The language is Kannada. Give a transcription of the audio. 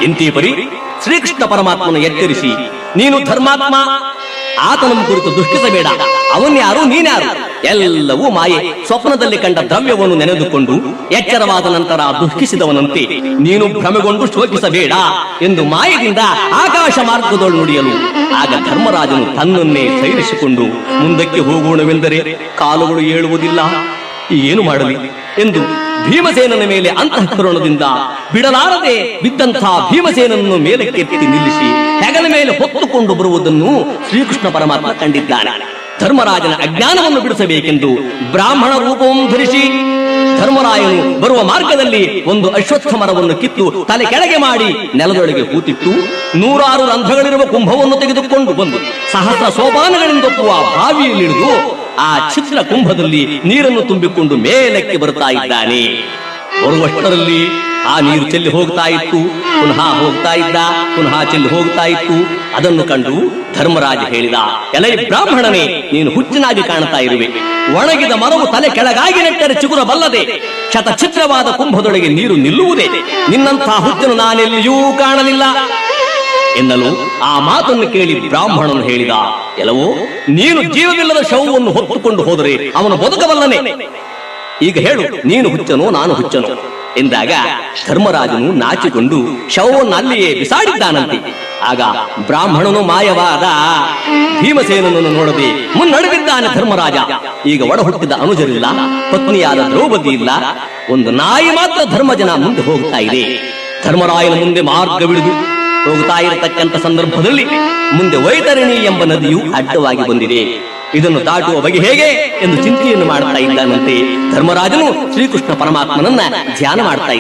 ಇಂತಿ ಪರಿ ಶ್ರೀಕೃಷ್ಣ ಪರಮಾತ್ಮನು ಎಚ್ಚರಿಸಿ ನೀನು ಧರ್ಮಾತ್ಮ ಆತನನ್ನು ಕುರಿತು ದುಃಖಿಸಬೇಡ ಅವನ್ಯಾರು ನೀನ್ಯಾರು ಎಲ್ಲವೂ ಮಾಯೆ ಸ್ವಪ್ನದಲ್ಲಿ ಕಂಡ ದ್ರವ್ಯವನ್ನು ನೆನೆದುಕೊಂಡು ಎಚ್ಚರವಾದ ನಂತರ ದುಃಖಿಸಿದವನಂತೆ ನೀನು ಭ್ರಮೆಗೊಂಡು ಶೋಕಿಸಬೇಡ ಎಂದು ಮಾಯದಿಂದ ಆಕಾಶ ಮಾರ್ಗದೊಳು ನುಡಿಯಲು ಆಗ ಧರ್ಮರಾಜನು ತನ್ನನ್ನೇ ಸೈರಿಸಿಕೊಂಡು ಮುಂದಕ್ಕೆ ಹೋಗೋಣವೆಂದರೆ ಕಾಲುಗಳು ಏಳುವುದಿಲ್ಲ ಏನು ಮಾಡಲಿ ಎಂದು ಭೀಮಸೇನನ ಮೇಲೆ ಅಂತಃಕರಣದಿಂದ ಬಿಡಲಾರದೆ ಬಿದ್ದಂತಹ ಭೀಮಸೇನನ್ನು ಮೇಲಕ್ಕೆತ್ತಿ ನಿಲ್ಲಿಸಿ ಹೆಗಲ ಮೇಲೆ ಹೊತ್ತುಕೊಂಡು ಬರುವುದನ್ನು ಶ್ರೀಕೃಷ್ಣ ಪರಮಾತ್ಮ ಕಂಡಿದ್ದಾನೆ ಧರ್ಮರಾಜನ ಅಜ್ಞಾನವನ್ನು ಬಿಡಿಸಬೇಕೆಂದು ಬ್ರಾಹ್ಮಣ ರೂಪವನ್ನು ಧರಿಸಿ ಧರ್ಮರಾಯನು ಬರುವ ಮಾರ್ಗದಲ್ಲಿ ಒಂದು ಅಶ್ವತ್ಥ ಮರವನ್ನು ಕಿತ್ತು ತಲೆ ಕೆಳಗೆ ಮಾಡಿ ನೆಲದೊಳಗೆ ಕೂತಿಟ್ಟು ನೂರಾರು ರಂಧ್ರಗಳಿರುವ ಕುಂಭವನ್ನು ತೆಗೆದುಕೊಂಡು ಬಂದು ಸಹಸ್ರ ಸೋಪಾನಗಳಿಂದೊಪ್ಪುವ ಬಾವಿಯಲ್ಲಿಳಿದು ಆ ಛಿದ್ರ ಕುಂಭದಲ್ಲಿ ನೀರನ್ನು ತುಂಬಿಕೊಂಡು ಮೇಲಕ್ಕೆ ಬರುತ್ತಾ ಇದ್ದಾನೆ ಬರುವಷ್ಟರಲ್ಲಿ ಆ ನೀರು ಚೆಲ್ಲಿ ಹೋಗ್ತಾ ಇತ್ತು ಪುನಃ ಹೋಗ್ತಾ ಇದ್ದ ಪುನಃ ಚೆಲ್ಲಿ ಹೋಗ್ತಾ ಇತ್ತು ಅದನ್ನು ಕಂಡು ಧರ್ಮರಾಜ ಹೇಳಿದ ಎಲೈ ಬ್ರಾಹ್ಮಣನೇ ನೀನು ಹುಚ್ಚಿನಾಗಿ ಕಾಣ್ತಾ ಇರುವೆ ಒಣಗಿದ ಮರವು ತಲೆ ಕೆಳಗಾಗಿ ನೆಟ್ಟರೆ ಚಿಗುರಬಲ್ಲದೆ ಶತಛಿದ್ರವಾದ ಕುಂಭದೊಳಗೆ ನೀರು ನಿಲ್ಲುವುದೇ ನಿನ್ನಂಥ ಹುಚ್ಚನು ನಾನೆಲ್ಲಿಯೂ ಕಾಣಲಿಲ್ಲ ಎನ್ನಲು ಆ ಮಾತನ್ನು ಕೇಳಿ ಬ್ರಾಹ್ಮಣನು ಹೇಳಿದ ಎಲ್ಲವೋ ನೀನು ಜೀವವಿಲ್ಲದ ಶವವನ್ನು ಹೊತ್ತುಕೊಂಡು ಹೋದರೆ ಅವನು ಬದುಕಬಲ್ಲನೆ ಈಗ ಹೇಳು ನೀನು ಹುಚ್ಚನೋ ನಾನು ಹುಚ್ಚನೋ ಎಂದಾಗ ಧರ್ಮರಾಜನು ನಾಚಿಕೊಂಡು ಶವವನ್ನು ಅಲ್ಲಿಯೇ ಬಿಸಾಡಿದ್ದಾನಂತೆ ಆಗ ಬ್ರಾಹ್ಮಣನು ಮಾಯವಾದ ಭೀಮಸೇನನನ್ನು ನೋಡದೆ ಮುನ್ನಡೆದಿದ್ದಾನೆ ಧರ್ಮರಾಜ ಈಗ ಒಡ ಹುಟ್ಟಿದ ಅನುಜರಿಲ್ಲ ಪತ್ನಿಯಾದ ದ್ರೌಪದಿ ಇಲ್ಲ ಒಂದು ನಾಯಿ ಮಾತ್ರ ಧರ್ಮಜನ ಮುಂದೆ ಹೋಗ್ತಾ ಇದೆ ಧರ್ಮರಾಯನ ಮುಂದೆ ಮಾರ್ಗವಿಳಿದು ಹೋಗ್ತಾ ಇರತಕ್ಕಂತ ಸಂದರ್ಭದಲ್ಲಿ ಮುಂದೆ ವೈತರಣಿ ಎಂಬ ನದಿಯು ಅಡ್ಡವಾಗಿ ಬಂದಿದೆ ಇದನ್ನು ದಾಟುವ ಬಗೆ ಹೇಗೆ ಎಂದು ಚಿಂತೆಯನ್ನು ಮಾಡ್ತಾ ಇದ್ದಾನಂತೆ ಧರ್ಮರಾಜನು ಶ್ರೀಕೃಷ್ಣ ಪರಮಾತ್ಮನನ್ನ ಧ್ಯಾನ ಮಾಡ್ತಾ